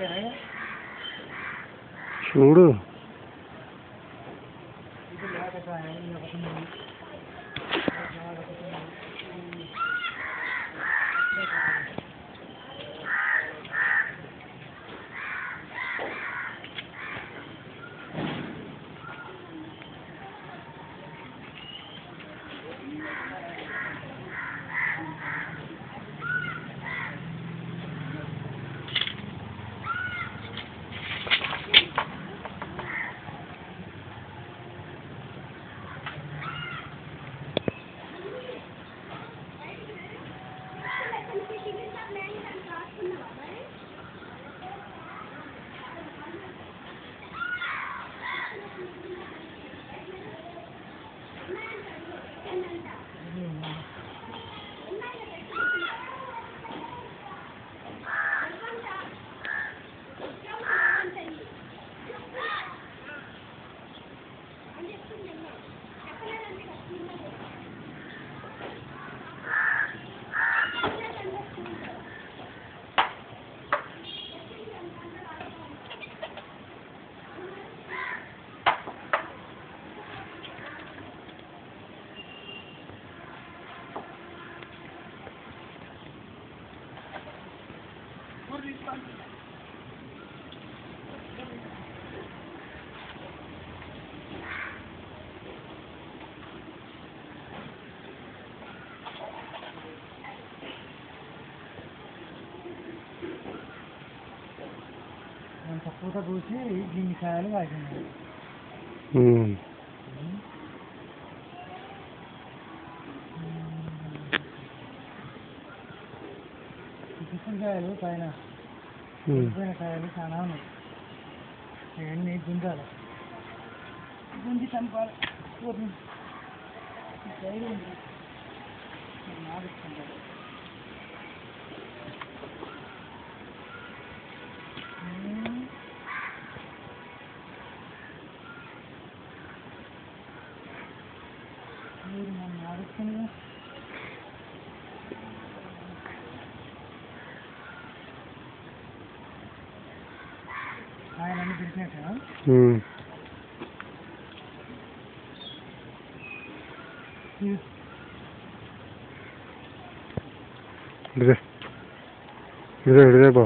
చూడు అంత పూత పూసి దీన్ని కాయలు కాసింది ఉమ్. చిక్కుడు కాయలు పైన ఉమ్. ఎండిపోయిన కాయలు చాలా ఉన్నాయి ఇవన్నీ గుంజాలి గుంజి చంపాలి ఊరిని. ఈ సైడ్ ఉంది నాడుకుంటారు మీరు నన్ను ఆడుతుంది ఆయన అన్ని పిలిచినట్టు ఉమ్. ఇదే ఇదే ఇదే బాబు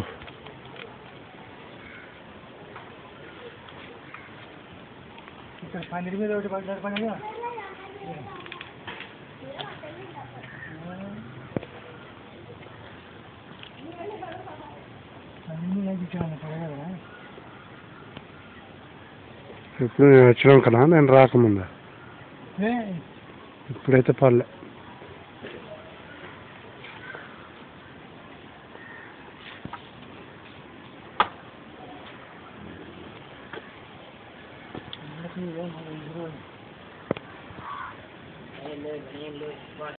ఇక్కడ పందిరి మీద ఒకటి పడ్డారు పండుగ అన్ని వేయించాను పడగ కదా ఇప్పుడు నేను వచ్చినాం కదా నేను రాకముందా ఏ, ఇప్పుడైతే పర్లే అందరికీ ఇదే మన ఇంటి రోజు.